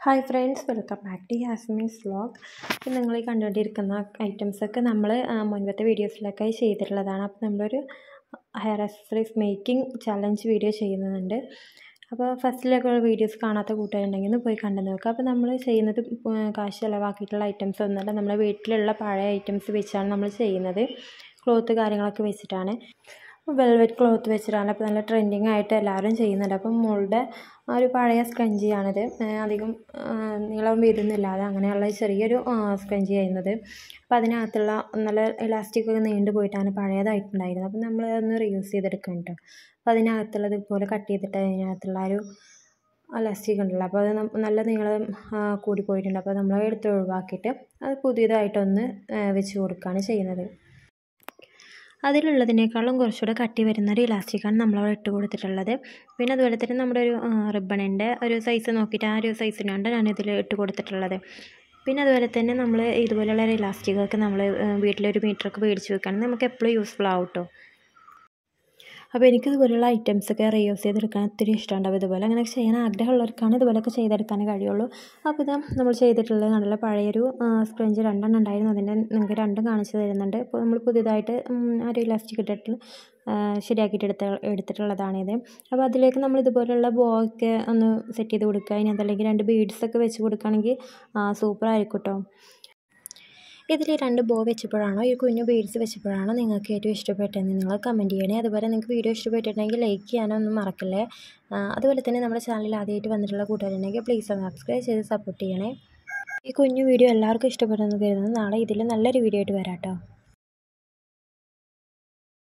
hi friends welcome back to Yasmin's vlog ഇപ്പം നിങ്ങൾ ഈ കണ്ടുകൊണ്ടിരിക്കുന്ന ഐറ്റംസൊക്കെ നമ്മൾ മുൻപത്തെ വീഡിയോസിലൊക്കെ ചെയ്തിട്ടുള്ളതാണ് അപ്പോൾ നമ്മളൊരു hair accessories making challenge video ചെയ്യുന്നുണ്ട് അപ്പോൾ ഫസ്റ്റിലൊക്കെ വീഡിയോസ് കാണാത്ത കൂട്ടുകാരുണ്ടെങ്കിൽ ഒന്ന് പോയി കണ്ടു നോക്കുക അപ്പോൾ നമ്മൾ ചെയ്യുന്നത് കാശ് ചിലവാക്കിയിട്ടുള്ള ഐറ്റംസ് ഒന്നുമല്ല നമ്മുടെ വീട്ടിലുള്ള പഴയ ഐറ്റംസ് വെച്ചാണ് നമ്മൾ ചെയ്യുന്നത് ക്ലോത്ത് കാര്യങ്ങളൊക്കെ വെച്ചിട്ടാണ് വെൽവെറ്റ് ക്ലോത്ത് വെച്ചിട്ടാണ് അപ്പോൾ നല്ല ട്രെൻഡിങ് ആയിട്ട് എല്ലാവരും ചെയ്യുന്നുണ്ട് അപ്പം മോളുടെ ആ ഒരു പഴയ സ്ക്രഞ്ചിയാണിത് അധികം നീളം വരുന്നില്ലാതെ അങ്ങനെയുള്ള ചെറിയൊരു സ്ക്രഞ്ചി ചെയ്യുന്നത് അപ്പോൾ അതിനകത്തുള്ള നല്ല ഇലാസ്റ്റിക് ഒക്കെ നീണ്ടു പോയിട്ടാണ് പഴയതായിട്ടുണ്ടായിരുന്നത് അപ്പം നമ്മൾ അതൊന്ന് റീയൂസ് ചെയ്തെടുക്കണം കേട്ടോ അപ്പോൾ അതിനകത്തുള്ളത് ഇതുപോലെ കട്ട് ചെയ്തിട്ട് അതിനകത്തുള്ള ഒരു ഇലാസ്റ്റിക് ഉണ്ടല്ലോ അപ്പോൾ അത് നല്ല നീളം കൂടി പോയിട്ടുണ്ട് അപ്പോൾ നമ്മൾ എടുത്ത് ഒഴിവാക്കിയിട്ട് അത് പുതിയതായിട്ടൊന്ന് വെച്ച് കൊടുക്കുകയാണ് ചെയ്യുന്നത് അതിലുള്ളതിനേക്കാളും കുറച്ചുകൂടെ കട്ടി വരുന്ന ഒരു ഇലാസ്റ്റിക്കാണ് നമ്മളവിടെ ഇട്ട് കൊടുത്തിട്ടുള്ളത് പിന്നെ അതുപോലെ തന്നെ നമ്മുടെ ഒരു റിബണിൻ്റെ ഒരു സൈസ് നോക്കിയിട്ട് ആ ഒരു സൈസിനുണ്ട് ഞാൻ ഇതിൽ ഇട്ട് കൊടുത്തിട്ടുള്ളത് പിന്നെ അതുപോലെ തന്നെ നമ്മൾ ഇതുപോലെയുള്ള ഒരു ഇലാസ്റ്റിക്കൊക്കെ നമ്മൾ വീട്ടിലൊരു മീറ്ററൊക്കെ മേടിച്ച് വെക്കുകയാണെങ്കിൽ നമുക്ക് എപ്പോഴും യൂസ്ഫുൾ ആവും കേട്ടോ അപ്പോൾ എനിക്ക് ഇതുപോലുള്ള ഐറ്റംസൊക്കെ റീയൂസ് ചെയ്തെടുക്കാൻ ഒത്തിരി ഇഷ്ടമുണ്ടാവും ഇതുപോലെ അങ്ങനെ ചെയ്യാൻ ആഗ്രഹമുള്ളവർക്കാണ് ഇതുപോലെയൊക്കെ ചെയ്തെടുക്കാൻ കഴിയുള്ളൂ അപ്പോൾ ഇതാ നമ്മൾ ചെയ്തിട്ടുള്ളത് നല്ല പഴയൊരു സ്പ്രഞ്ച് രണ്ടെണ്ണം ഉണ്ടായിരുന്നു അതിൻ്റെ നിങ്ങൾക്ക് രണ്ടും കാണിച്ചു തരുന്നുണ്ട് ഇപ്പോൾ നമ്മൾ പുതിയതായിട്ട് ഒരു ഇലാസ്റ്റിക് ഇട്ടിട്ട് ശരിയാക്കിയിട്ട് എടുത്ത എടുത്തിട്ടുള്ളതാണിത് അപ്പോൾ അതിലേക്ക് നമ്മൾ ഇതുപോലുള്ള ബോ ഒക്കെ ഒന്ന് സെറ്റ് ചെയ്ത് കൊടുക്കുക ഇനി അതല്ലെങ്കിൽ രണ്ട് ബീഡ്സൊക്കെ വെച്ച് കൊടുക്കുകയാണെങ്കിൽ സൂപ്പർ ആയിരിക്കും കേട്ടോ ഇതിൽ രണ്ട് ബോ വെച്ചപ്പോഴാണോ ഈ കുഞ്ഞു ബീഡ്സ് വെച്ചപ്പോഴാണോ നിങ്ങൾക്ക് ഏറ്റവും ഇഷ്ടപ്പെട്ടതെന്ന് നിങ്ങൾ കമൻറ്റ് ചെയ്യണേ അതുപോലെ നിങ്ങൾക്ക് വീഡിയോ ഇഷ്ടപ്പെട്ടിട്ടുണ്ടെങ്കിൽ ലൈക്ക് ചെയ്യാനൊന്നും മറക്കല്ലേ അതുപോലെ തന്നെ നമ്മുടെ ചാനലിൽ ആദ്യമായിട്ട് വന്നിട്ടുള്ള കൂട്ടുകാരുണ്ടെങ്കിൽ പ്ലീസ് ഒന്ന് സബ്സ്ക്രൈബ് ചെയ്ത് സപ്പോർട്ട് ചെയ്യണേ ഈ കുഞ്ഞു വീഡിയോ എല്ലാവർക്കും ഇഷ്ടപ്പെടുന്നു കരുതുന്നു നാളെ ഇതിൽ നല്ലൊരു വീഡിയോ ആയിട്ട് വരാം കേട്ടോ